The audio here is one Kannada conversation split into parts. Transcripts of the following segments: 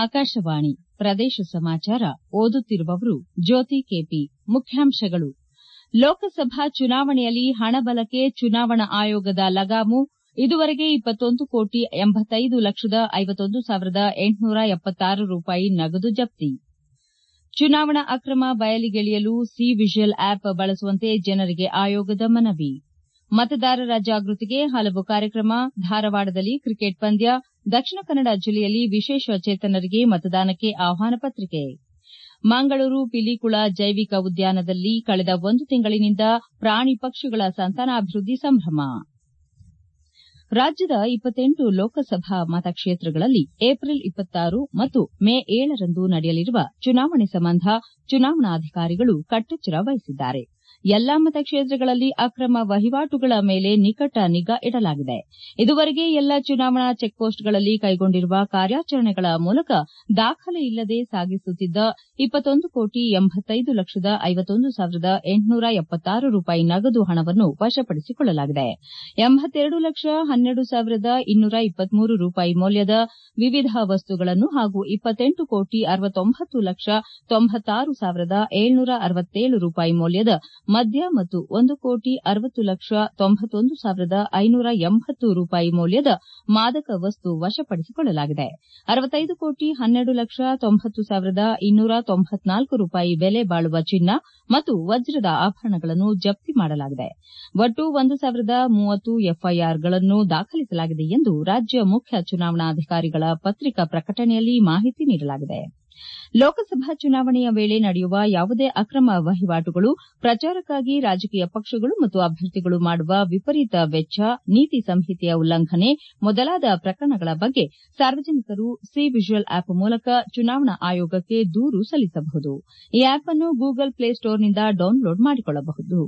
ಆಕಾಶವಾಣಿ ಪ್ರದೇಶ ಸಮಾಚಾರ ಓದುತ್ತಿರುವವರು ಜ್ಯೋತಿ ಕೆಪಿ ಮುಖ್ಯಾಂಶಗಳು ಲೋಕಸಭಾ ಚುನಾವಣೆಯಲ್ಲಿ ಹಣಬಲಕೆ ಚುನಾವಣಾ ಆಯೋಗದ ಲಗಾಮು ಇದುವರೆಗೆ ಕೋಟಿ ಲಕ್ಷದ ಸಾವಿರದ ಎಂಟುನೂರ ಎಪ್ಪತ್ತಾರು ರೂಪಾಯಿ ನಗದು ಜಪ್ತಿ ಚುನಾವಣಾ ಅಕ್ರಮ ಬಯಲಿಗೆಳೆಯಲು ಸಿ ವಿಜಿಲ್ ಆಪ್ ಬಳಸುವಂತೆ ಜನರಿಗೆ ಆಯೋಗದ ಮನವಿ ಮತದಾರರ ಜಾಗೃತಿಗೆ ಹಲವು ಕಾರ್ಯಕ್ರಮ ಧಾರವಾಡದಲ್ಲಿ ಕ್ರಿಕೆಟ್ ಪಂದ್ಯ ದಕ್ಷಿಣ ಕನ್ನಡ ಜಿಲ್ಲೆಯಲ್ಲಿ ವಿಶೇಷ ಚೇತನರಿಗೆ ಮತದಾನಕ್ಕೆ ಆಹ್ವಾನ ಪತ್ರಿಕೆ ಮಂಗಳೂರು ಪಿಲಿಕುಳ ಜೈವಿಕ ಉದ್ಯಾನದಲ್ಲಿ ಕಳೆದ ಒಂದು ತಿಂಗಳಿನಿಂದ ಪ್ರಾಣಿ ಪಕ್ಷಿಗಳ ಸಂತಾನಾಭಿವೃದ್ಧಿ ಸಂಭ್ರಮ ರಾಜ್ಯದ ಲೋಕಸಭಾ ಮತಕ್ಷೇತ್ರಗಳಲ್ಲಿ ಏಪ್ರಿಲ್ ಮತ್ತು ಮೇ ರಂದು ನಡೆಯಲಿರುವ ಚುನಾವಣೆ ಸಂಬಂಧ ಚುನಾವಣಾಧಿಕಾರಿಗಳು ಕಟ್ಟೆಚ್ಚರ ವಹಿಸಿದ್ದಾರೆ ಎಲ್ಲಾ ಮತಕ್ಷೇತ್ರಗಳಲ್ಲಿ ಅಕ್ರಮ ವಹಿವಾಟುಗಳ ಮೇಲೆ ನಿಕಟ ನಿಗಾ ಇಡಲಾಗಿದೆ ಇದುವರೆಗೆ ಎಲ್ಲಾ ಚುನಾವಣಾ ಚೆಕ್ಪೋಸ್ಟ್ಗಳಲ್ಲಿ ಕೈಗೊಂಡಿರುವ ಕಾರ್ಯಾಚರಣೆಗಳ ಮೂಲಕ ದಾಖಲೆ ಇಲ್ಲದೆ ಸಾಗಿಸುತ್ತಿದ್ದ ಕೋಟಿ ಲಕ್ಷದ ಸಾವಿರದ ಎಂಟುನೂರ ಎಪ್ಪತ್ತಾರು ರೂಪಾಯಿ ನಗದು ಹಣವನ್ನು ವಶಪಡಿಸಿಕೊಳ್ಳಲಾಗಿದೆ ಲಕ್ಷ ಹನ್ನೆರಡು ಸಾವಿರದ ಇನ್ನೂರ ಇಪ್ಪತ್ಮೂರು ರೂಪಾಯಿ ಮೌಲ್ಯದ ವಿವಿಧ ವಸ್ತುಗಳನ್ನು ಹಾಗೂ ಕೋಟಿ ಲಕ್ಷ ತೊಂಬತ್ತಾರು ಸಾವಿರದ ಏಳ್ನೂರ ಅರವತ್ತೇಳು ರೂಪಾಯಿ ಮೌಲ್ಯದ ಮದ್ಯ ಮತ್ತು ಒಂದು ಕೋಟಿ ಅರವತ್ತು ಲಕ್ಷ ತೊಂಬತ್ತೊಂದು ಸಾವಿರದ ಐನೂರ ಎಂಬತ್ತು ರೂಪಾಯಿ ಮೌಲ್ಯದ ಮಾದಕ ವಸ್ತು ವಶಪಡಿಸಿಕೊಳ್ಳಲಾಗಿದೆ ಅರವತ್ತೈದು ಕೋಟಿ ಹನ್ನೆರಡು ಲಕ್ಷ ತೊಂಬತ್ತು ಸಾವಿರದ ಇನ್ನೂರ ತೊಂಬತ್ನಾಲ್ಕು ರೂಪಾಯಿ ಬೆಲೆ ಬಾಳುವ ಚಿನ್ನ ಮತ್ತು ವಜ್ರದ ಆಭರಣಗಳನ್ನು ಜಪ್ತಿ ಮಾಡಲಾಗಿದೆ ಒಟ್ಟು ಒಂದು ಸಾವಿರದ ಮೂವತ್ತು ಎಫ್ಐಆರ್ಗಳನ್ನು ದಾಖಲಿಸಲಾಗಿದೆ ಎಂದು ರಾಜ್ಯ ಮುಖ್ಯ ಚುನಾವಣಾಧಿಕಾರಿಗಳ ಪತ್ರಿಕಾ ಪ್ರಕಟಣೆಯಲ್ಲಿ ಮಾಹಿತಿ ನೀಡಲಾಗಿದೆ ಲೋಕಸಭಾ ಚುನಾವಣೆಯ ವೇಳೆ ನಡೆಯುವ ಯಾವುದೇ ಅಕ್ರಮ ವಹಿವಾಟುಗಳು ಪ್ರಚಾರಕ್ಕಾಗಿ ರಾಜಕೀಯ ಪಕ್ಷಗಳು ಮತ್ತು ಅಭ್ಯರ್ಥಿಗಳು ಮಾಡುವ ವಿಪರೀತ ವೆಚ್ಚ ನೀತಿ ಸಂಹಿತೆಯ ಉಲ್ಲಂಘನೆ ಮೊದಲಾದ ಪ್ರಕರಣಗಳ ಬಗ್ಗೆ ಸಾರ್ವಜನಿಕರು ಸಿ ವಿಜಿಲ್ ಆಪ್ ಮೂಲಕ ಚುನಾವಣಾ ಆಯೋಗಕ್ಕೆ ದೂರು ಸಲ್ಲಿಸಬಹುದು ಈ ಆಪ್ ಅನ್ನು ಗೂಗಲ್ ಪ್ಲೇಸ್ಟೋರ್ನಿಂದ ಡೌನ್ಲೋಡ್ ಮಾಡಿಕೊಳ್ಳಬಹುದು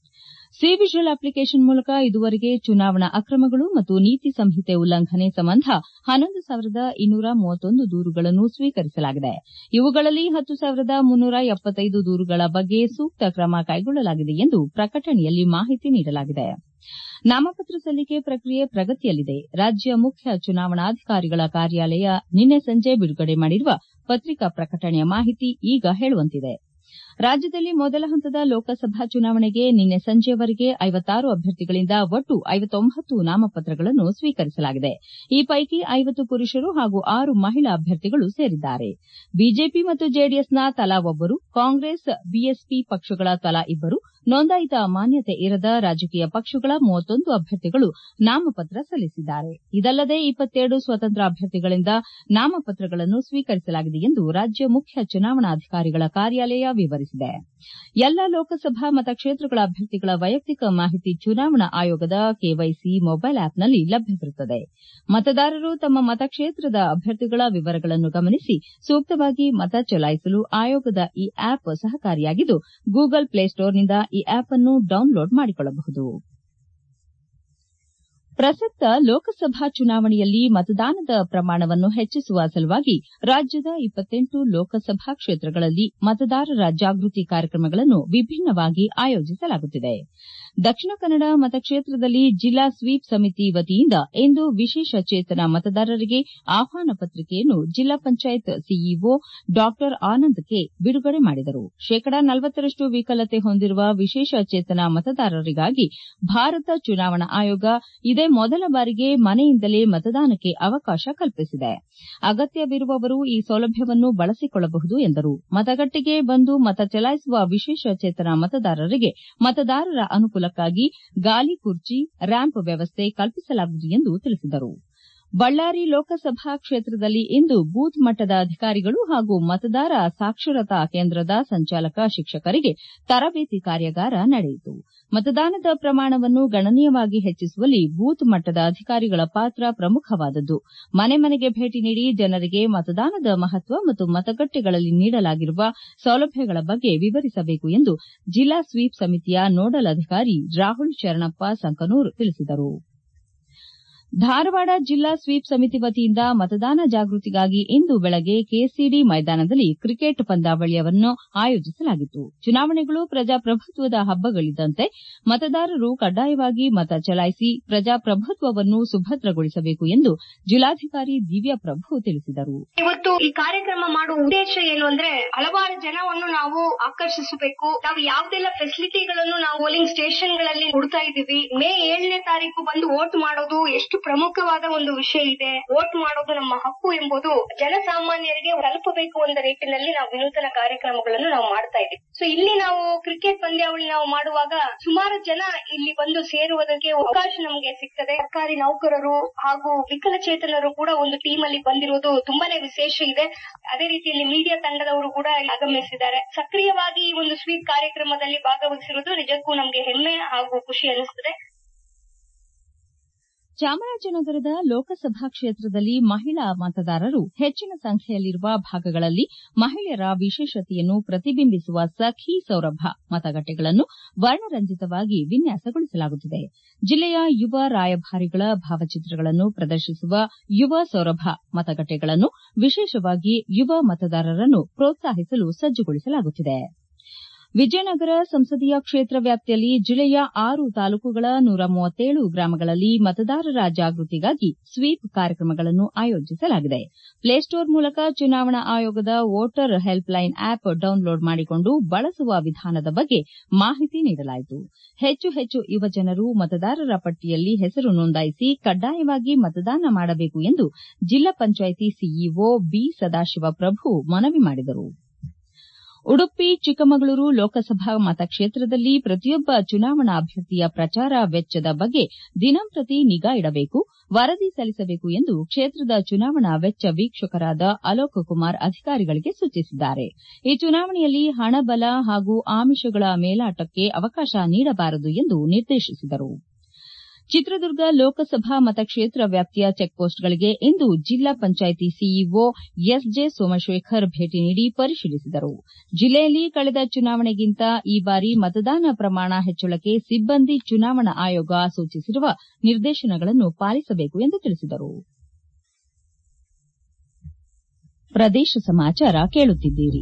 ಸಿ ವಿಜಿಲ್ ಅಪ್ಲಿಕೇಷನ್ ಮೂಲಕ ಇದುವರೆಗೆ ಚುನಾವಣಾ ಅಕ್ರಮಗಳು ಮತ್ತು ನೀತಿ ಸಂಹಿತೆ ಉಲ್ಲಂಘನೆ ಸಂಬಂಧ ಹನ್ನೊಂದು ಸಾವಿರದ ಇನ್ನೂರ ಮೂವತ್ತೊಂದು ದೂರುಗಳನ್ನು ಸ್ವೀಕರಿಸಲಾಗಿದೆ ಇವುಗಳಲ್ಲಿ ಹತ್ತು ಸಾವಿರದ ಮುನ್ನೂರ ಎಪ್ಪತ್ತೈದು ದೂರುಗಳ ಬಗ್ಗೆ ಸೂಕ್ತ ಕ್ರಮ ಕೈಗೊಳ್ಳಲಾಗಿದೆ ಎಂದು ಪ್ರಕಟಣೆಯಲ್ಲಿ ಮಾಹಿತಿ ನೀಡಲಾಗಿದೆ ನಾಮಪತ್ರ ಸಲ್ಲಿಕೆ ಪ್ರಕ್ರಿಯೆ ಪ್ರಗತಿಯಲ್ಲಿದೆ ರಾಜ್ಯ ಮುಖ್ಯ ಚುನಾವಣಾಧಿಕಾರಿಗಳ ಕಾರ್ಯಾಲಯ ನಿನ್ನೆ ಸಂಜೆ ಬಿಡುಗಡೆ ಮಾಡಿರುವ ಪತ್ರಿಕಾ ಪ್ರಕಟಣೆಯ ಮಾಹಿತಿ ಈಗ ಹೇಳುವಂತಿದೆ ರಾಜ್ಯದಲ್ಲಿ ಮೊದಲ ಹಂತದ ಲೋಕಸಭಾ ಚುನಾವಣೆಗೆ ನಿನ್ನೆ ಸಂಜೆಯವರೆಗೆ ಐವತ್ತಾರು ಅಭ್ಯರ್ಥಿಗಳಿಂದ ಒಟ್ಟು ಐವತ್ತೊಂಬತ್ತು ನಾಮಪತ್ರಗಳನ್ನು ಸ್ವೀಕರಿಸಲಾಗಿದೆ ಈ ಪೈಕಿ ಐವತ್ತು ಪುರುಷರು ಹಾಗೂ ಆರು ಮಹಿಳಾ ಅಭ್ಯರ್ಥಿಗಳು ಸೇರಿದ್ದಾರೆ ಬಿಜೆಪಿ ಮತ್ತು ಜೆಡಿಎಸ್ನ ತಲಾ ಒಬ್ಬರು ಕಾಂಗ್ರೆಸ್ ಬಿಎಸ್ಪಿ ಪಕ್ಷಗಳ ತಲಾ ಇಬ್ಬರು ನೋಂದಾಯಿತ ಮಾನ್ಯತೆ ಇರದ ರಾಜಕೀಯ ಪಕ್ಷಗಳ ಮೂವತ್ತೊಂದು ಅಭ್ಯರ್ಥಿಗಳು ನಾಮಪತ್ರ ಸಲ್ಲಿಸಿದ್ದಾರೆ ಇದಲ್ಲದೆ ಇಪ್ಪತ್ತೇಳು ಸ್ವತಂತ್ರ ಅಭ್ಯರ್ಥಿಗಳಿಂದ ನಾಮಪತ್ರಗಳನ್ನು ಸ್ವೀಕರಿಸಲಾಗಿದೆ ಎಂದು ರಾಜ್ಯ ಮುಖ್ಯ ಚುನಾವಣಾಧಿಕಾರಿಗಳ ಕಾರ್ಯಾಲಯ ವಿವರಿಸಿದೆ ಎಲ್ಲಾ ಲೋಕಸಭಾ ಮತಕ್ಷೇತ್ರಗಳ ಅಭ್ಯರ್ಥಿಗಳ ವೈಯಕ್ತಿಕ ಮಾಹಿತಿ ಚುನಾವಣಾ ಆಯೋಗದ ಕೆವೈಸಿ ಮೊಬೈಲ್ ಆಪ್ನಲ್ಲಿ ಲಭ್ಯವಿರುತ್ತದೆ ಮತದಾರರು ತಮ್ಮ ಮತಕ್ಷೇತ್ರದ ಅಭ್ಯರ್ಥಿಗಳ ವಿವರಗಳನ್ನು ಗಮನಿಸಿ ಸೂಕ್ತವಾಗಿ ಮತ ಚಲಾಯಿಸಲು ಆಯೋಗದ ಈ ಆಪ್ ಸಹಕಾರಿಯಾಗಿದ್ದು ಗೂಗಲ್ ಪ್ಲೇಸ್ಟೋರ್ನಿಂದ ಈ ಆಪ್ ಅನ್ನು ಡೌನ್ಲೋಡ್ ಮಾಡಿಕೊಳ್ಳಬಹುದು ಪ್ರಸಕ್ತ ಲೋಕಸಭಾ ಚುನಾವಣೆಯಲ್ಲಿ ಮತದಾನದ ಪ್ರಮಾಣವನ್ನು ಹೆಚ್ಚಿಸುವ ಸಲುವಾಗಿ ರಾಜ್ಯದ ಲೋಕಸಭಾ ಕ್ಷೇತ್ರಗಳಲ್ಲಿ ಮತದಾರರ ಜಾಗೃತಿ ಕಾರ್ಯಕ್ರಮಗಳನ್ನು ವಿಭಿನ್ನವಾಗಿ ಆಯೋಜಿಸಲಾಗುತ್ತಿದೆ ದಕ್ಷಿಣ ಕನ್ನಡ ಮತಕ್ಷೇತ್ರದಲ್ಲಿ ಜಿಲ್ಲಾ ಸ್ವೀಪ್ ಸಮಿತಿ ವತಿಯಿಂದ ಇಂದು ವಿಶೇಷ ಚೇತನ ಮತದಾರರಿಗೆ ಆಹ್ವಾನ ಪತ್ರಿಕೆಯನ್ನು ಜಿಲ್ಲಾ ಪಂಚಾಯತ್ ಸಿಇಒ ಡಾ ಆನಂದ್ ಕೆ ಬಿಡುಗಡೆ ಮಾಡಿದರು ಶೇಕಡಾ ನಲವತ್ತರಷ್ಟು ವಿಕಲತೆ ಹೊಂದಿರುವ ವಿಶೇಷ ಚೇತನ ಮತದಾರರಿಗಾಗಿ ಭಾರತ ಚುನಾವಣಾ ಆಯೋಗ ಇದೇ ಮೊದಲ ಬಾರಿಗೆ ಮನೆಯಿಂದಲೇ ಮತದಾನಕ್ಕೆ ಅವಕಾಶ ಕಲ್ಪಿಸಿದೆ ಅಗತ್ಯವಿರುವವರು ಈ ಸೌಲಭ್ಯವನ್ನು ಬಳಸಿಕೊಳ್ಳಬಹುದು ಎಂದರು ಮತಗಟ್ಟೆಗೆ ಬಂದು ಮತ ಚಲಾಯಿಸುವ ವಿಶೇಷ ಚೇತನ ಮತದಾರರಿಗೆ ಮತದಾರರ ಅನುಕೂಲಕ್ಕಾಗಿ ಗಾಲಿ ಕುರ್ಚಿ ರ್ಯಾಂಪ್ ವ್ಯವಸ್ಥೆ ಕಲ್ಪಿಸಲಾಗುವುದು ಎಂದು ತಿಳಿಸಿದರು ಬಳ್ಳಾರಿ ಲೋಕಸಭಾ ಕ್ಷೇತ್ರದಲ್ಲಿ ಇಂದು ಬೂತ್ ಮಟ್ಟದ ಅಧಿಕಾರಿಗಳು ಹಾಗೂ ಮತದಾರ ಸಾಕ್ಷರತಾ ಕೇಂದ್ರದ ಸಂಚಾಲಕ ಶಿಕ್ಷಕರಿಗೆ ತರಬೇತಿ ಕಾರ್ಯಾಗಾರ ನಡೆಯಿತು ಮತದಾನದ ಪ್ರಮಾಣವನ್ನು ಗಣನೀಯವಾಗಿ ಹೆಚ್ಚಿಸುವಲ್ಲಿ ಬೂತ್ ಮಟ್ಟದ ಅಧಿಕಾರಿಗಳ ಪಾತ್ರ ಪ್ರಮುಖವಾದದ್ದು ಮನೆ ಮನೆಗೆ ಭೇಟಿ ನೀಡಿ ಜನರಿಗೆ ಮತದಾನದ ಮಹತ್ವ ಮತ್ತು ಮತಗಟ್ಟೆಗಳಲ್ಲಿ ನೀಡಲಾಗಿರುವ ಸೌಲಭ್ಯಗಳ ಬಗ್ಗೆ ವಿವರಿಸಬೇಕು ಎಂದು ಜಿಲ್ಲಾ ಸ್ವೀಪ್ ಸಮಿತಿಯ ನೋಡಲ್ ಅಧಿಕಾರಿ ರಾಹುಲ್ ಶರಣಪ್ಪ ಸಂಕನೂರ್ ತಿಳಿಸಿದರು ಧಾರವಾಡ ಜಿಲ್ಲಾ ಸ್ವೀಪ್ ಸಮಿತಿ ವತಿಯಿಂದ ಮತದಾನ ಜಾಗೃತಿಗಾಗಿ ಇಂದು ಬೆಳಗ್ಗೆ ಕೆಸಿಡಿ ಮೈದಾನದಲ್ಲಿ ಕ್ರಿಕೆಟ್ ಪಂದ್ಯಾವಳಿಯನ್ನು ಆಯೋಜಿಸಲಾಗಿತ್ತು ಚುನಾವಣೆಗಳು ಪ್ರಜಾಪ್ರಭುತ್ವದ ಹಬ್ಬಗಳಿದ್ದಂತೆ ಮತದಾರರು ಕಡ್ಡಾಯವಾಗಿ ಮತ ಚಲಾಯಿಸಿ ಪ್ರಜಾಪ್ರಭುತ್ವವನ್ನು ಸುಭದ್ರಗೊಳಿಸಬೇಕು ಎಂದು ಜಿಲ್ಲಾಧಿಕಾರಿ ದಿವ್ಯಾ ಪ್ರಭು ತಿಳಿಸಿದರು ಇವತ್ತು ಈ ಕಾರ್ಯಕ್ರಮ ಮಾಡುವ ಉದ್ದೇಶ ಏನು ಅಂದ್ರೆ ಹಲವಾರು ಜನವನ್ನು ನಾವು ಆಕರ್ಷಿಸಬೇಕು ನಾವು ಯಾವ್ದೆಲ್ಲ ಫೆಸಿಲಿಟಿಗಳನ್ನು ನಾವು ಪೋಲಿಂಗ್ ಸ್ಟೇಷನ್ ಗಳಲ್ಲಿ ಕೊಡ್ತಾ ಇದ್ದೀವಿ ಮೇ ಏಳನೇ ತಾರೀಕು ಬಂದು ವೋಟ್ ಮಾಡೋದು ಎಷ್ಟು ಪ್ರಮುಖವಾದ ಒಂದು ವಿಷಯ ಇದೆ ವೋಟ್ ಮಾಡೋದು ನಮ್ಮ ಹಕ್ಕು ಎಂಬುದು ಜನಸಾಮಾನ್ಯರಿಗೆ ತಲುಪಬೇಕು ಎಂದ ನಿಟ್ಟಿನಲ್ಲಿ ನಾವು ವಿನೂತನ ಕಾರ್ಯಕ್ರಮಗಳನ್ನು ನಾವು ಮಾಡ್ತಾ ಇದ್ದೀವಿ ಸೊ ಇಲ್ಲಿ ನಾವು ಕ್ರಿಕೆಟ್ ಪಂದ್ಯಾವಳಿ ನಾವು ಮಾಡುವಾಗ ಸುಮಾರು ಜನ ಇಲ್ಲಿ ಬಂದು ಸೇರುವುದಕ್ಕೆ ಅವಕಾಶ ನಮಗೆ ಸಿಗ್ತದೆ ಸರ್ಕಾರಿ ನೌಕರರು ಹಾಗೂ ವಿಕಲಚೇತನರು ಕೂಡ ಒಂದು ಟೀಮ್ ಅಲ್ಲಿ ಬಂದಿರುವುದು ತುಂಬಾನೇ ವಿಶೇಷ ಇದೆ ಅದೇ ರೀತಿಯಲ್ಲಿ ಮೀಡಿಯಾ ತಂಡದವರು ಕೂಡ ಆಗಮಿಸಿದ್ದಾರೆ ಸಕ್ರಿಯವಾಗಿ ಈ ಒಂದು ಸ್ವೀಪ್ ಕಾರ್ಯಕ್ರಮದಲ್ಲಿ ಭಾಗವಹಿಸಿರುವುದು ನಿಜಕ್ಕೂ ನಮಗೆ ಹೆಮ್ಮೆ ಹಾಗೂ ಖುಷಿ ಅನಿಸುತ್ತದೆ ಚಾಮರಾಜನಗರದ ಲೋಕಸಭಾ ಕ್ಷೇತ್ರದಲ್ಲಿ ಮಹಿಳಾ ಮತದಾರರು ಹೆಚ್ಚಿನ ಸಂಖ್ಯೆಯಲ್ಲಿರುವ ಭಾಗಗಳಲ್ಲಿ ಮಹಿಳೆಯರ ವಿಶೇಷತೆಯನ್ನು ಪ್ರತಿಬಿಂಬಿಸುವ ಸಖಿ ಸೌರಭ ಮತಗಟ್ಟೆಗಳನ್ನು ವರ್ಣರಂಜಿತವಾಗಿ ವಿನ್ಯಾಸಗೊಳಿಸಲಾಗುತ್ತಿದೆ ಜಿಲ್ಲೆಯ ಯುವ ರಾಯಭಾರಿಗಳ ಭಾವಚಿತ್ರಗಳನ್ನು ಪ್ರದರ್ಶಿಸುವ ಯುವ ಸೌರಭ ಮತಗಟ್ಟೆಗಳನ್ನು ವಿಶೇಷವಾಗಿ ಯುವ ಮತದಾರರನ್ನು ಪ್ರೋತ್ಸಾಹಿಸಲು ಸಜ್ಜುಗೊಳಿಸಲಾಗುತ್ತಿದೆ ವಿಜಯನಗರ ಸಂಸದೀಯ ಕ್ಷೇತ್ರ ವ್ಯಾಪ್ತಿಯಲ್ಲಿ ಜಿಲ್ಲೆಯ ಆರು ತಾಲೂಕುಗಳ ನೂರ ಮೂವತ್ತೇಳು ಗ್ರಾಮಗಳಲ್ಲಿ ಮತದಾರರ ಜಾಗೃತಿಗಾಗಿ ಸ್ವೀಪ್ ಕಾರ್ಯಕ್ರಮಗಳನ್ನು ಆಯೋಜಿಸಲಾಗಿದೆ ಪ್ಲೇಸ್ಟೋರ್ ಮೂಲಕ ಚುನಾವಣಾ ಆಯೋಗದ ವೋಟರ್ ಹೆಲ್ಪ್ಲೈನ್ ಆಪ್ ಡೌನ್ಲೋಡ್ ಮಾಡಿಕೊಂಡು ಬಳಸುವ ವಿಧಾನದ ಬಗ್ಗೆ ಮಾಹಿತಿ ನೀಡಲಾಯಿತು ಹೆಚ್ಚು ಹೆಚ್ಚು ಯುವಜನರು ಮತದಾರರ ಪಟ್ಟಿಯಲ್ಲಿ ಹೆಸರು ನೋಂದಾಯಿಸಿ ಕಡ್ಡಾಯವಾಗಿ ಮತದಾನ ಮಾಡಬೇಕು ಎಂದು ಜಿಲ್ಲಾ ಪಂಚಾಯಿತಿ ಸಿಇಒ ಬಿ ಸದಾಶಿವ ಪ್ರಭು ಮನವಿ ಮಾಡಿದರು ಉಡುಪಿ ಚಿಕ್ಕಮಗಳೂರು ಲೋಕಸಭಾ ಮತಕ್ಷೇತ್ರದಲ್ಲಿ ಪ್ರತಿಯೊಬ್ಬ ಚುನಾವಣಾ ಅಭ್ಯರ್ಥಿಯ ಪ್ರಚಾರ ವೆಚ್ಚದ ಬಗ್ಗೆ ದಿನಂಪ್ರತಿ ನಿಗಾ ಇಡಬೇಕು ವರದಿ ಸಲ್ಲಿಸಬೇಕು ಎಂದು ಕ್ಷೇತ್ರದ ಚುನಾವಣಾ ವೆಚ್ಚ ವೀಕ್ಷಕರಾದ ಅಲೋಕ್ ಕುಮಾರ್ ಅಧಿಕಾರಿಗಳಿಗೆ ಸೂಚಿಸಿದ್ದಾರೆ ಈ ಚುನಾವಣೆಯಲ್ಲಿ ಹಣಬಲ ಹಾಗೂ ಆಮಿಷಗಳ ಮೇಲಾಟಕ್ಕೆ ಅವಕಾಶ ನೀಡಬಾರದು ಎಂದು ನಿರ್ದೇಶಿಸಿದರು ಚಿತ್ರದುರ್ಗ ಲೋಕಸಭಾ ಮತಕ್ಷೇತ್ರ ವ್ಯಾಪ್ತಿಯ ಚೆಕ್ಪೋಸ್ಟ್ಗಳಿಗೆ ಇಂದು ಜಿಲ್ಲಾ ಪಂಚಾಯಿತಿ ಸಿಇಒ ಎಸ್ಜೆ ಸೋಮಶೇಖರ್ ಭೇಟಿ ನೀಡಿ ಪರಿಶೀಲಿಸಿದರು ಜಿಲ್ಲೆಯಲ್ಲಿ ಕಳೆದ ಚುನಾವಣೆಗಿಂತ ಈ ಬಾರಿ ಮತದಾನ ಪ್ರಮಾಣ ಹೆಚ್ಚಳಕ್ಕೆ ಸಿಬ್ಬಂದಿ ಚುನಾವಣಾ ಆಯೋಗ ಸೂಚಿಸಿರುವ ನಿರ್ದೇಶನಗಳನ್ನು ಪಾಲಿಸಬೇಕು ಎಂದು ತಿಳಿಸಿದರು ಪ್ರದೇಶ ಸಮಾಚಾರ ಕೇಳುತ್ತಿದ್ದೀರಿ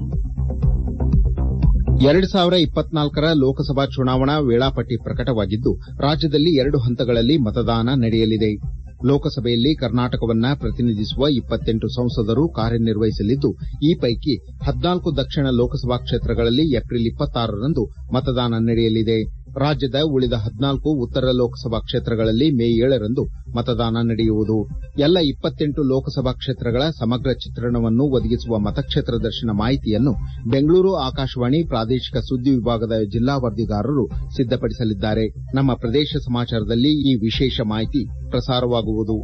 ಎರಡು ಸಾವಿರ ಇಪ್ಪತ್ನಾಲ್ಕರ ಲೋಕಸಭಾ ಚುನಾವಣಾ ವೇಳಾಪಟ್ಟಿ ಪ್ರಕಟವಾಗಿದ್ದು ರಾಜ್ಯದಲ್ಲಿ ಎರಡು ಹಂತಗಳಲ್ಲಿ ಮತದಾನ ನಡೆಯಲಿದೆ ಲೋಕಸಭೆಯಲ್ಲಿ ಕರ್ನಾಟಕವನ್ನ ಪ್ರತಿನಿಧಿಸುವ ಇಪ್ಪತ್ತೆಂಟು ಸಂಸದರು ಕಾರ್ಯನಿರ್ವಹಿಸಲಿದ್ದು ಈ ಪೈಕಿ ಹದಿನಾಲ್ಕು ದಕ್ಷಿಣ ಲೋಕಸಭಾ ಕ್ಷೇತ್ರಗಳಲ್ಲಿ ಏಪ್ರಿಲ್ ಇಪ್ಪತ್ತಾರರಂದು ಮತದಾನ ನಡೆಯಲಿದೆ ರಾಜ್ಯದ ಉಳಿದ ಹದಿನಾಲ್ಕು ಉತ್ತರ ಲೋಕಸಭಾ ಕ್ಷೇತ್ರಗಳಲ್ಲಿ ಮೇ ಏಳರಂದು ಮತದಾನ ನಡೆಯುವುದು ಎಲ್ಲ ಇಪ್ಪತ್ತೆಂಟು ಲೋಕಸಭಾ ಕ್ಷೇತ್ರಗಳ ಸಮಗ್ರ ಚಿತ್ರಣವನ್ನು ಒದಗಿಸುವ ಮತಕ್ಷೇತ್ರ ದರ್ಶನ ಮಾಹಿತಿಯನ್ನು ಬೆಂಗಳೂರು ಆಕಾಶವಾಣಿ ಪ್ರಾದೇಶಿಕ ಸುದ್ದಿ ವಿಭಾಗದ ಜಿಲ್ಲಾ ವರದಿಗಾರರು ಸಿದ್ದಪಡಿಸಲಿದ್ದಾರೆ ನಮ್ಮ ಪ್ರದೇಶ ಸಮಾಚಾರದಲ್ಲಿ ಈ ವಿಶೇಷ ಮಾಹಿತಿ ಪ್ರಸಾರವಾಗುವುದು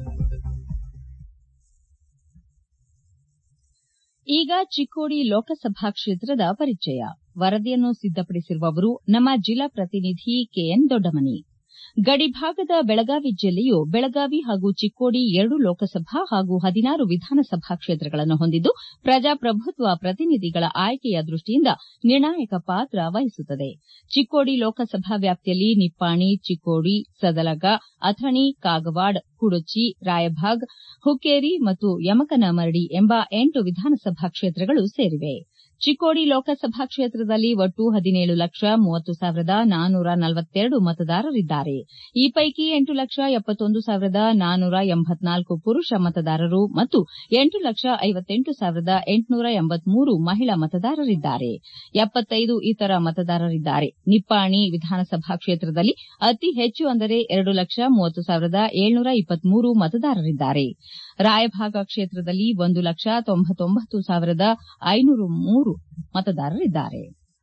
ಈಗ ಚಿಕ್ಕೋಡಿ ಲೋಕಸಭಾ ಕ್ಷೇತ್ರದ ಪರಿಚಯ ವರದಿಯನ್ನು ಸಿದ್ದಪಡಿಸಿರುವವರು ನಮ್ಮ ಜಿಲ್ಲಾ ಪ್ರತಿನಿಧಿ ಕೆಎನ್ ದೊಡ್ಡಮನಿ ಗಡಿಭಾಗದ ಬೆಳಗಾವಿ ಜಿಲ್ಲೆಯು ಬೆಳಗಾವಿ ಹಾಗೂ ಚಿಕ್ಕೋಡಿ ಎರಡು ಲೋಕಸಭಾ ಹಾಗೂ ಹದಿನಾರು ವಿಧಾನಸಭಾ ಕ್ಷೇತ್ರಗಳನ್ನು ಹೊಂದಿದ್ದು ಪ್ರಜಾಪ್ರಭುತ್ವ ಪ್ರತಿನಿಧಿಗಳ ಆಯ್ಕೆಯ ದೃಷ್ಟಿಯಿಂದ ನಿರ್ಣಾಯಕ ಪಾತ್ರ ವಹಿಸುತ್ತದೆ ಚಿಕ್ಕೋಡಿ ಲೋಕಸಭಾ ವ್ಯಾಪ್ತಿಯಲ್ಲಿ ನಿಪ್ಪಾಣಿ ಚಿಕ್ಕೋಡಿ ಸದಲಗ ಅಥಣಿ ಕಾಗವಾಡ ಕುಡಚಿ ರಾಯಭಾಗ್ ಹುಕ್ಕೇರಿ ಮತ್ತು ಯಮಕನಮರಡಿ ಎಂಬ ಎಂಟು ವಿಧಾನಸಭಾ ಕ್ಷೇತ್ರಗಳು ಸೇರಿವೆ ಚಿಕ್ಕೋಡಿ ಲೋಕಸಭಾ ಕ್ಷೇತ್ರದಲ್ಲಿ ಒಟ್ಟು ಹದಿನೇಳು ಲಕ್ಷ ಮೂವತ್ತು ಸಾವಿರದ ನಾನ್ನೂರ ನಲವತ್ತೆರಡು ಮತದಾರರಿದ್ದಾರೆ ಈ ಪೈಕಿ ಎಂಟು ಲಕ್ಷ ಎಪ್ಪತ್ತೊಂದು ಸಾವಿರದ ನಾನ್ನೂರ ಎಂಬತ್ನಾಲ್ಕು ಪುರುಷ ಮತದಾರರು ಮತ್ತು ಎಂಟು ಲಕ್ಷ ಐವತ್ತೆಂಟು ಸಾವಿರದ ಎಂಟುನೂರ ಎಂಬತ್ಮೂರು ಮಹಿಳಾ ಮತದಾರರಿದ್ದಾರೆ ಎಪ್ಪತ್ತೈದು ಇತರ ಮತದಾರರಿದ್ದಾರೆ ನಿಪ್ಪಾಣಿ ವಿಧಾನಸಭಾ ಕ್ಷೇತ್ರದಲ್ಲಿ ಅತಿ ಹೆಚ್ಚು ಅಂದರೆ ಎರಡು ಲಕ್ಷ ಮೂವತ್ತು ಸಾವಿರದ ಏಳ್ನೂರ ಇಪ್ಪತ್ಮೂರು ಮತದಾರರಿದ್ದಾರೆ ರಾಯಭಾಗ ಕ್ಷೇತ್ರದಲ್ಲಿ ಒಂದು ಲಕ್ಷ ತೊಂಬತ್ತೊಂಬತ್ತು ಸಾವಿರದ ಐನೂರ ಮೂರು ಮತದಾರರಿದ್ದಾರೆ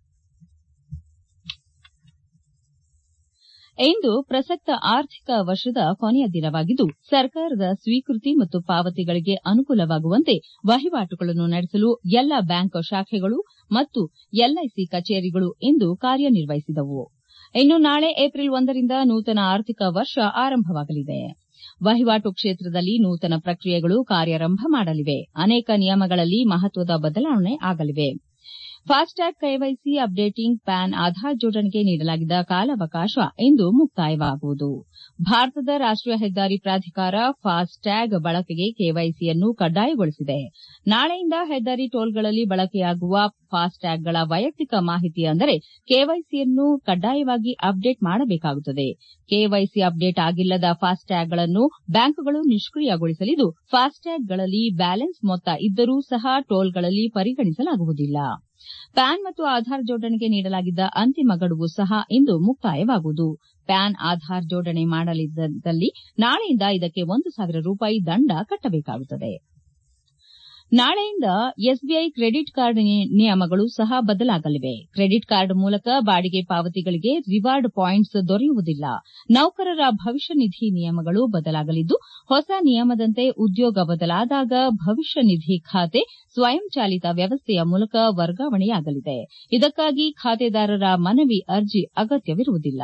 ಇಂದು ಪ್ರಸಕ್ತ ಆರ್ಥಿಕ ವರ್ಷದ ಕೊನೆಯ ದಿನವಾಗಿದ್ದು ಸರ್ಕಾರದ ಸ್ವೀಕೃತಿ ಮತ್ತು ಪಾವತಿಗಳಿಗೆ ಅನುಕೂಲವಾಗುವಂತೆ ವಹಿವಾಟುಗಳನ್ನು ನಡೆಸಲು ಎಲ್ಲ ಬ್ಯಾಂಕ್ ಶಾಖೆಗಳು ಮತ್ತು ಎಲ್ಐಸಿ ಕಚೇರಿಗಳು ಇಂದು ಕಾರ್ಯನಿರ್ವಹಿಸಿದವು ಇನ್ನು ನಾಳೆ ಏಪ್ರಿಲ್ ಒಂದರಿಂದ ನೂತನ ಆರ್ಥಿಕ ವರ್ಷ ಆರಂಭವಾಗಲಿದೆ ವಹಿವಾಟು ಕ್ಷೇತ್ರದಲ್ಲಿ ನೂತನ ಪ್ರಕ್ರಿಯೆಗಳು ಕಾರ್ಯಾರಂಭ ಮಾಡಲಿವೆ ಅನೇಕ ನಿಯಮಗಳಲ್ಲಿ ಮಹತ್ವದ ಬದಲಾವಣೆ ಆಗಲಿವೆ FASTag KYC updating PAN Aadhaar ಜೋಡಣೆಗೆ ನೀಡಲಾಗಿದ್ದ ಕಾಲಾವಕಾಶ ಇಂದು ಮುಕ್ತಾಯವಾಗುವುದು ಭಾರತದ ರಾಷ್ಟೀಯ ಹೆದ್ದಾರಿ ಪ್ರಾಧಿಕಾರ ಫಾಸ್ಟ್ಟ್ಯಾಗ್ ಬಳಕೆಗೆ ಕೆವೈಸಿಯನ್ನು ಕಡ್ಡಾಯಗೊಳಿಸಿದೆ ನಾಳೆಯಿಂದ ಹೆದ್ದಾರಿ ಟೋಲ್ಗಳಲ್ಲಿ ಬಳಕೆಯಾಗುವ ಫಾಸ್ಟ್ಟ್ಯಾಗ್ಗಳ ವೈಯಕ್ತಿಕ ಮಾಹಿತಿ ಅಂದರೆ ಕೆವೈಸಿಯನ್ನು ಕಡ್ಡಾಯವಾಗಿ ಅಪ್ಡೇಟ್ ಮಾಡಬೇಕಾಗುತ್ತದೆ ಕೆವೈಸಿ ಅಪ್ಡೇಟ್ ಆಗಿಲ್ಲದ ಫಾಸ್ಟ್ಟ್ಯಾಗ್ಗಳನ್ನು ಬ್ಯಾಂಕ್ಗಳು ನಿಷ್ಕಿಯಗೊಳಿಸಲಿದ್ದು ಫಾಸ್ಟ್ಟ್ಯಾಗ್ಗಳಲ್ಲಿ ಬ್ಯಾಲೆನ್ಸ್ ಮೊತ್ತ ಇದ್ದರೂ ಸಹ ಟೋಲ್ಗಳಲ್ಲಿ ಪರಿಗಣಿಸಲಾಗುವುದಿಲ್ಲ ಪ್ಯಾನ್ ಮತ್ತು ಆಧಾರ್ ಜೋಡಣೆಗೆ ನೀಡಲಾಗಿದ್ದ ಅಂತಿಮ ಗಡುವು ಸಹ ಇಂದು ಮುಕ್ತಾಯವಾಗುವುದು ಪ್ಯಾನ್ ಆಧಾರ್ ಜೋಡಣೆ ಮಾಡಲಿದ್ದಲ್ಲಿ ನಾಳೆಯಿಂದ ಇದಕ್ಕೆ ಒಂದು ಸಾವಿರ ರೂಪಾಯಿ ದಂಡ ಕಟ್ಟಬೇಕಾಗುತ್ತದೆ ನಾಳೆಯಿಂದ ಎಸ್ಬಿಐ ಕ್ರೆಡಿಟ್ ಕಾರ್ಡ್ ನಿಯಮಗಳು ಸಹ ಬದಲಾಗಲಿವೆ ಕ್ರೆಡಿಟ್ ಕಾರ್ಡ್ ಮೂಲಕ ಬಾಡಿಗೆ ಪಾವತಿಗಳಿಗೆ ರಿವಾರ್ಡ್ ಪಾಯಿಂಟ್ಸ್ ದೊರೆಯುವುದಿಲ್ಲ ನೌಕರರ ಭವಿಷ್ಯ ನಿಧಿ ನಿಯಮಗಳು ಬದಲಾಗಲಿದ್ದು ಹೊಸ ನಿಯಮದಂತೆ ಉದ್ಯೋಗ ಬದಲಾದಾಗ ಭವಿಷ್ಯ ನಿಧಿ ಖಾತೆ ಸ್ವಯಂಚಾಲಿತ ವ್ಯವಸ್ಥೆಯ ಮೂಲಕ ವರ್ಗಾವಣೆಯಾಗಲಿದೆ ಇದಕ್ಕಾಗಿ ಖಾತೆದಾರರ ಮನವಿ ಅರ್ಜಿ ಅಗತ್ಯವಿರುವುದಿಲ್ಲ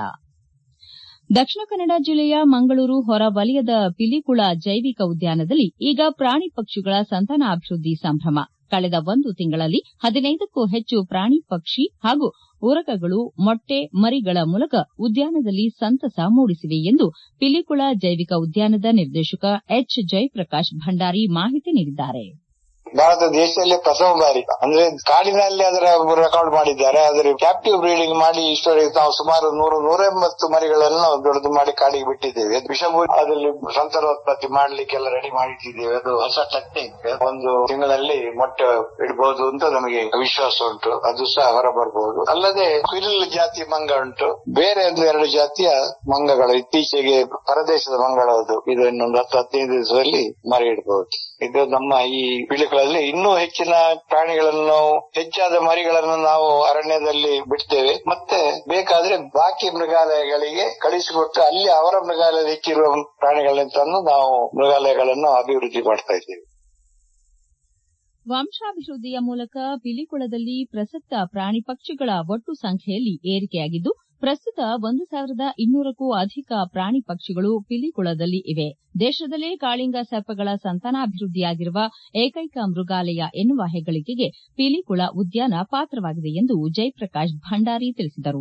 ದಕ್ಷಿಣ ಕನ್ನಡ ಜಿಲ್ಲೆಯ ಮಂಗಳೂರು ಹೊರವಲಯದ ಪಿಲಿಕುಳ ಜೈವಿಕ ಉದ್ಯಾನದಲ್ಲಿ ಈಗ ಪ್ರಾಣಿ ಪಕ್ಷಿಗಳ ಸಂತಾನಾಭಿವೃದ್ಧಿ ಸಂಭ್ರಮ ಕಳೆದ ಒಂದು ತಿಂಗಳಲ್ಲಿ ಹದಿನೈದಕ್ಕೂ ಹೆಚ್ಚು ಪ್ರಾಣಿ ಪಕ್ಷಿ ಹಾಗೂ ಉರಗಗಳು ಮೊಟ್ಟೆ ಮರಿಗಳ ಮೂಲಕ ಉದ್ಯಾನದಲ್ಲಿ ಸಂತಸ ಮೂಡಿಸಿವೆ ಎಂದು ಪಿಲಿಕುಳ ಜೈವಿಕ ಉದ್ಯಾನದ ನಿರ್ದೇಶಕ ಎಚ್ ಜಯಪ್ರಕಾಶ್ ಭಂಡಾರಿ ಮಾಹಿತಿ ನೀಡಿದ್ದಾರೆ ಭಾರತ ದೇಶದಲ್ಲೇ ಪ್ರಥಮ ಬಾರಿ ಅಂದ್ರೆ ಕಾಡಿನಲ್ಲಿ ಅದರ ರೆಕಾರ್ಡ್ ಮಾಡಿದ್ದಾರೆ ಅದರ ಕ್ಯಾಪ್ಟಿವ್ ಬ್ರೀಡಿಂಗ್ ಮಾಡಿ ಇಷ್ಟವರೆಗೆ ನಾವು ಸುಮಾರು ನೂರು ನೂರ ಎಂಬತ್ತು ಮರಿಗಳನ್ನು ನಾವು ದೊಡ್ಡದು ಮಾಡಿ ಕಾಡಿಗೆ ಬಿಟ್ಟಿದ್ದೇವೆ ವಿಷಭೂತಿ ಅದರಲ್ಲಿ ಸಂತಾನೋತ್ಪತ್ತಿ ಮಾಡ್ಲಿಕ್ಕೆಲ್ಲ ರೆಡಿ ಮಾಡಿಟ್ಟಿದ್ದೇವೆ ಅದು ಹೊಸ ಟೆಕ್ನಿಕ್ ಒಂದು ತಿಂಗಳಲ್ಲಿ ಮೊಟ್ಟೆ ಇಡಬಹುದು ಅಂತ ನಮಗೆ ವಿಶ್ವಾಸ ಉಂಟು ಅದು ಸಹ ಹೊರ ಬರಬಹುದು ಅಲ್ಲದೆ ಕ್ವಿರಿಲ್ ಜಾತಿ ಮಂಗ ಉಂಟು ಬೇರೆ ಒಂದು ಎರಡು ಜಾತಿಯ ಮಂಗಗಳು ಇತ್ತೀಚೆಗೆ ಪರದೇಶದ ಮಂಗಳದು ಇದು ಇನ್ನೊಂದು ಹತ್ತು ಹದಿನೈದು ದಿವಸದಲ್ಲಿ ಮರಿ ಇಡಬಹುದು ಇದು ನಮ್ಮ ಈ ಪಿಳಿಗಳಲ್ಲಿ ಇನ್ನೂ ಹೆಚ್ಚಿನ ಪ್ರಾಣಿಗಳನ್ನು ಹೆಚ್ಚಾದ ಮರಿಗಳನ್ನು ನಾವು ಅರಣ್ಯದಲ್ಲಿ ಬಿಡ್ತೇವೆ ಮತ್ತೆ ಬೇಕಾದ್ರೆ ಬಾಕಿ ಮೃಗಾಲಯಗಳಿಗೆ ಕಳಿಸಿಕೊಟ್ಟು ಅಲ್ಲಿ ಅವರ ಮೃಗಾಲಯದಲ್ಲಿ ಹೆಚ್ಚಿರುವ ಪ್ರಾಣಿಗಳನ್ನ ತಂದು ನಾವು ಮೃಗಾಲಯಗಳನ್ನು ಅಭಿವೃದ್ಧಿ ಮಾಡ್ತಾ ಇದ್ದೇವೆ ವಂಶಾಭಿವೃದ್ಧಿಯ ಮೂಲಕ ಪಿಲಿಕುಳದಲ್ಲಿ ಪ್ರಸಕ್ತ ಪ್ರಾಣಿ ಪಕ್ಷಿಗಳ ಒಟ್ಟು ಸಂಖ್ಯೆಯಲ್ಲಿ ಏರಿಕೆಯಾಗಿದ್ದು ಪ್ರಸ್ತುತ ಒಂದು ಸಾವಿರದ ಇನ್ನೂರಕ್ಕೂ ಅಧಿಕ ಪ್ರಾಣಿ ಪಕ್ಷಿಗಳು ಪಿಲಿಕುಳದಲ್ಲಿ ಇವೆ ದೇಶದಲ್ಲೇ ಕಾಳಿಂಗ ಸರ್ಪಗಳ ಸಂತಾನಾಭಿವೃದ್ಧಿಯಾಗಿರುವ ಏಕೈಕ ಮೃಗಾಲಯ ಎನ್ನುವ ಹೆಗ್ಗಳಿಕೆಗೆ ಪಿಲಿಕುಳ ಉದ್ಯಾನ ಪಾತ್ರವಾಗಿದೆ ಎಂದು ಜಯಪ್ರಕಾಶ್ ಭಂಡಾರಿ ತಿಳಿಸಿದರು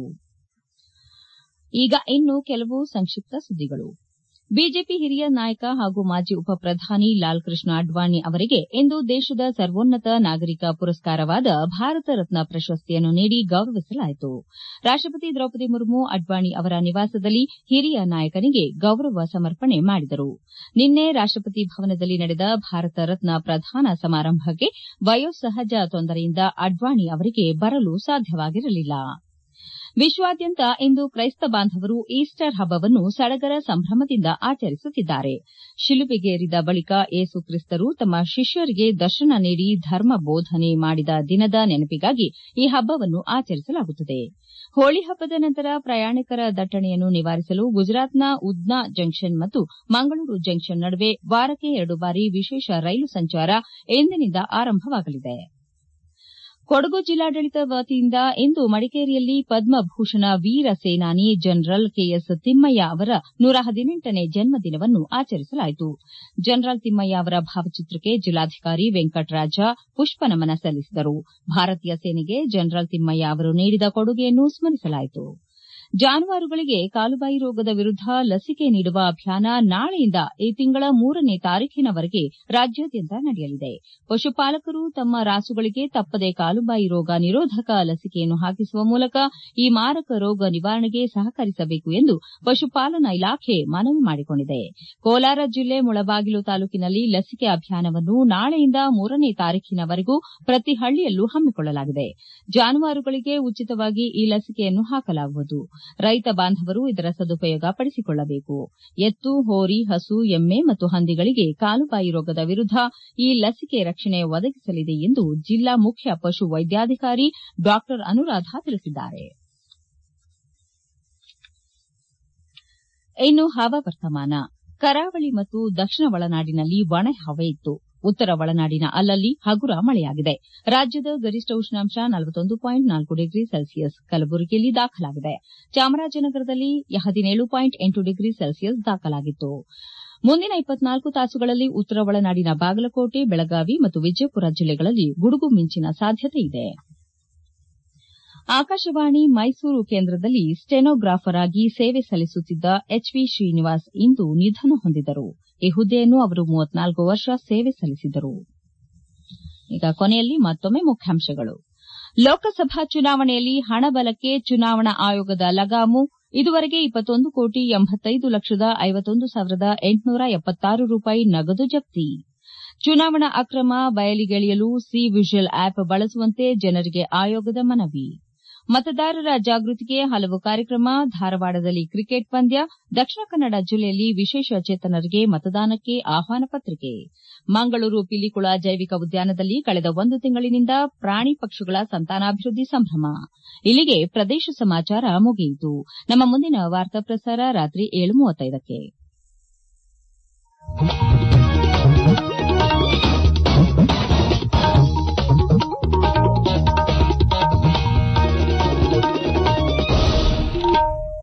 ಈಗ ಇನ್ನು ಕೆಲವು ಸಂಕ್ಷಿಪ್ತ ಸುದ್ದಿಗಳು ಬಿಜೆಪಿ ಹಿರಿಯ ನಾಯಕ ಹಾಗೂ ಮಾಜಿ ಉಪಪ್ರಧಾನಿ ಲಾಲ್ ಕೃಷ್ಣ ಅಡ್ವಾಣಿ ಅವರಿಗೆ ಇಂದು ದೇಶದ ಸರ್ವೋನ್ನತ ನಾಗರಿಕ ಪುರಸ್ಕಾರವಾದ ಭಾರತ ರತ್ನ ಪ್ರಶಸ್ತಿಯನ್ನು ನೀಡಿ ಗೌರವಿಸಲಾಯಿತು ರಾಷ್ಟಪತಿ ದ್ರೌಪದಿ ಮುರ್ಮು ಅಡ್ವಾಣಿ ಅವರ ನಿವಾಸದಲ್ಲಿ ಹಿರಿಯ ನಾಯಕನಿಗೆ ಗೌರವ ಸಮರ್ಪಣೆ ಮಾಡಿದರು ನಿನ್ನೆ ರಾಷ್ಟಪತಿ ಭವನದಲ್ಲಿ ನಡೆದ ಭಾರತ ರತ್ನ ಪ್ರದಾನ ಸಮಾರಂಭಕ್ಕೆ ವಯೋಸಹಜ ತೊಂದರೆಯಿಂದ ಅಡ್ವಾಣಿ ಅವರಿಗೆ ಬರಲು ಸಾಧ್ಯವಾಗಿರಲಿಲ್ಲ ವಿಶ್ವಾದ್ಯಂತ ಇಂದು ಕ್ರೈಸ್ತ ಬಾಂಧವರು ಈಸ್ಟರ್ ಹಬ್ಬವನ್ನು ಸಡಗರ ಸಂಭ್ರಮದಿಂದ ಆಚರಿಸುತ್ತಿದ್ದಾರೆ ಶಿಲುಬೆಗೇರಿದ ಬಳಿಕ ಏಸು ಕ್ರಿಸ್ತರು ತಮ್ಮ ಶಿಷ್ಯರಿಗೆ ದರ್ಶನ ನೀಡಿ ಧರ್ಮ ಬೋಧನೆ ಮಾಡಿದ ದಿನದ ನೆನಪಿಗಾಗಿ ಈ ಹಬ್ಬವನ್ನು ಆಚರಿಸಲಾಗುತ್ತದೆ ಹೋಳಿ ಹಬ್ಬದ ನಂತರ ಪ್ರಯಾಣಿಕರ ದಟ್ಟಣೆಯನ್ನು ನಿವಾರಿಸಲು ಗುಜರಾತ್ನ ಉದ್ನಾ ಜಂಕ್ಷನ್ ಮತ್ತು ಮಂಗಳೂರು ಜಂಕ್ಷನ್ ನಡುವೆ ವಾರಕ್ಕೆ ಎರಡು ಬಾರಿ ವಿಶೇಷ ರೈಲು ಸಂಚಾರ ಇಂದಿನಿಂದ ಆರಂಭವಾಗಲಿದೆ ಕೊಡಗು ಜಿಲ್ಲಾಡಳಿತ ವತಿಯಿಂದ ಇಂದು ಮಡಿಕೇರಿಯಲ್ಲಿ ಪದ್ಮಭೂಷಣ ವೀರ ಸೇನಾನಿ ಜನರಲ್ ಕೆಎಸ್ ತಿಮ್ಮಯ್ಯ ಅವರ ನೂರ ಹದಿನೆಂಟನೇ ಜನ್ಮದಿನವನ್ನು ಆಚರಿಸಲಾಯಿತು ಜನರಲ್ ತಿಮ್ಮಯ್ಯ ಅವರ ಭಾವಚಿತ್ರಕ್ಕೆ ಜಿಲ್ಲಾಧಿಕಾರಿ ವೆಂಕಟರಾಜ ಪುಷ್ಪನಮನ ಸಲ್ಲಿಸಿದರು ಭಾರತೀಯ ಸೇನೆಗೆ ಜನರಲ್ ತಿಮ್ಮಯ್ಯ ಅವರು ನೀಡಿದ ಕೊಡುಗೆಯನ್ನು ಸ್ಮರಿಸಲಾಯಿತು ಜಾನುವಾರುಗಳಿಗೆ ಕಾಲುಬಾಯಿ ರೋಗದ ವಿರುದ್ದ ಲಸಿಕೆ ನೀಡುವ ಅಭಿಯಾನ ನಾಳೆಯಿಂದ ಈ ತಿಂಗಳ ಮೂರನೇ ತಾರೀಖಿನವರೆಗೆ ರಾಜ್ಯಾದ್ಯಂತ ನಡೆಯಲಿದೆ ಪಶುಪಾಲಕರು ತಮ್ಮ ರಾಸುಗಳಿಗೆ ತಪ್ಪದೆ ಕಾಲುಬಾಯಿ ರೋಗ ನಿರೋಧಕ ಲಸಿಕೆಯನ್ನು ಹಾಕಿಸುವ ಮೂಲಕ ಈ ಮಾರಕ ರೋಗ ನಿವಾರಣೆಗೆ ಸಹಕರಿಸಬೇಕು ಎಂದು ಪಶುಪಾಲನಾ ಇಲಾಖೆ ಮನವಿ ಮಾಡಿಕೊಂಡಿದೆ ಕೋಲಾರ ಜಿಲ್ಲೆ ಮುಳಬಾಗಿಲು ತಾಲೂಕಿನಲ್ಲಿ ಲಸಿಕೆ ಅಭಿಯಾನವನ್ನು ನಾಳೆಯಿಂದ ಮೂರನೇ ತಾರೀಖಿನವರೆಗೂ ಪ್ರತಿ ಹಳ್ಳಿಯಲ್ಲೂ ಹಮ್ಮಿಕೊಳ್ಳಲಾಗಿದೆ ಜಾನುವಾರುಗಳಿಗೆ ಉಚಿತವಾಗಿ ಈ ಲಸಿಕೆಯನ್ನು ಹಾಕಲಾಗುವುದು ರೈತ ಬಾಂಧವರು ಇದರ ಸದುಪಯೋಗ ಪಡಿಸಿಕೊಳ್ಳಬೇಕು ಎತ್ತು ಹೋರಿ ಹಸು ಎಮ್ಮೆ ಮತ್ತು ಹಂದಿಗಳಿಗೆ ಕಾಲುಬಾಯಿ ರೋಗದ ವಿರುದ್ದ ಈ ಲಸಿಕೆ ರಕ್ಷಣೆ ಒದಗಿಸಲಿದೆ ಎಂದು ಜಿಲ್ಲಾ ಮುಖ್ಯ ಪಶು ವೈದ್ಯಾಧಿಕಾರಿ ಡಾ ಅನುರಾಧ ತಿಳಿಸಿದ್ದಾರೆ ಇನ್ನು ಹವಾವರ್ತಮಾನ ಕರಾವಳಿ ಮತ್ತು ದಕ್ಷಿಣ ಒಳನಾಡಿನಲ್ಲಿ ಒಣ ಹವೆ ಇತ್ತು ಉತ್ತರ ಒಳನಾಡಿನ ಅಲ್ಲಲ್ಲಿ ಹಗುರ ಮಳೆಯಾಗಿದೆ ರಾಜ್ಯದ ಗರಿಷ್ಠ ಉಷ್ಣಾಂಶ ನಲವತ್ತೊಂದು ಪಾಯಿಂಟ್ ನಾಲ್ಕು ಡಿಗ್ರಿ ಸೆಲ್ಸಿಯಸ್ ಕಲಬುರಗಿಯಲ್ಲಿ ದಾಖಲಾಗಿದೆ ಚಾಮರಾಜನಗರದಲ್ಲಿ ಹದಿನೇಳು ಪಾಯಿಂಟ್ ಎಂಟು ಡಿಗ್ರಿ ಸೆಲ್ಸಿಯಸ್ ದಾಖಲಾಗಿತ್ತು ಮುಂದಿನ ಇಪ್ಪತ್ನಾಲ್ಕು ತಾಸುಗಳಲ್ಲಿ ಉತ್ತರ ಒಳನಾಡಿನ ಬಾಗಲಕೋಟೆ ಬೆಳಗಾವಿ ಮತ್ತು ವಿಜಯಪುರ ಜಿಲ್ಲೆಗಳಲ್ಲಿ ಗುಡುಗು ಮಿಂಚಿನ ಸಾಧ್ಯತೆ ಇದೆ ಆಕಾಶವಾಣಿ ಮೈಸೂರು ಕೇಂದ್ರದಲ್ಲಿ ಸ್ಟೆನೋಗ್ರಾಫರ್ ಆಗಿ ಸೇವೆ ಸಲ್ಲಿಸುತ್ತಿದ್ದ ಎಚ್ವಿ ಶ್ರೀನಿವಾಸ್ ಇಂದು ನಿಧನ ಹೊಂದಿದರು ಈ ಹುದ್ದೆಯನ್ನು ಅವರು ಮೂವತ್ನಾಲ್ಕು ವರ್ಷ ಸೇವೆ ಸಲ್ಲಿಸಿದ್ದರು ಈಗ ಕೊನೆಯಲ್ಲಿ ಮತ್ತೊಮ್ಮೆ ಮುಖ್ಯಾಂಶಗಳು ಲೋಕಸಭಾ ಚುನಾವಣೆಯಲ್ಲಿ ಹಣಬಲಕ್ಕೆ ಚುನಾವಣಾ ಆಯೋಗದ ಲಗಾಮು ಇದುವರೆಗೆ ಇಪ್ಪತ್ತೊಂದು ಕೋಟಿ ಎಂಬತ್ತೈದು ಲಕ್ಷದ ಐವತ್ತೊಂದು ಸಾವಿರದ ಎಂಟುನೂರ ಎಪ್ಪತ್ತಾರು ರೂಪಾಯಿ ನಗದು ಜಪ್ತಿ ಚುನಾವಣಾ ಅಕ್ರಮ ಬಯಲಿಗೆಳೆಯಲು ಸಿ ವಿಜಿಲ್ ಆಪ್ ಬಳಸುವಂತೆ ಜನರಿಗೆ ಆಯೋಗದ ಮನವಿ ಮತದಾರರ ಜಾಗೃತಿಗೆ ಹಲವು ಕಾರ್ಯಕ್ರಮ ಧಾರವಾಡದಲ್ಲಿ ಕ್ರಿಕೆಟ್ ಪಂದ್ಯ ದಕ್ಷಿಣ ಕನ್ನಡ ಜಿಲ್ಲೆಯಲ್ಲಿ ವಿಶೇಷ ಚೇತನರಿಗೆ ಮತದಾನಕ್ಕೆ ಆಹ್ವಾನ ಪತ್ರಿಕೆ ಮಂಗಳೂರು ಪಿಲಿಕುಳ ಜೈವಿಕ ಉದ್ಯಾನದಲ್ಲಿ ಕಳೆದ ಒಂದು ತಿಂಗಳಿನಿಂದ ಪ್ರಾಣಿ ಪಕ್ಷಿಗಳ ಸಂತಾನಾಭಿವೃದ್ಧಿ ಸಂಭ್ರಮ ಇಲ್ಲಿಗೆ ಪ್ರದೇಶ ಸಮಾಚಾರ ಮುಗಿಯಿತು ನಮ್ಮ ಮುಂದಿನ ವಾರ್ತಾ ಪ್ರಸಾರ ರಾತ್ರಿ ಏಳು ಮೂವತ್ತೈದಕ್ಕೆ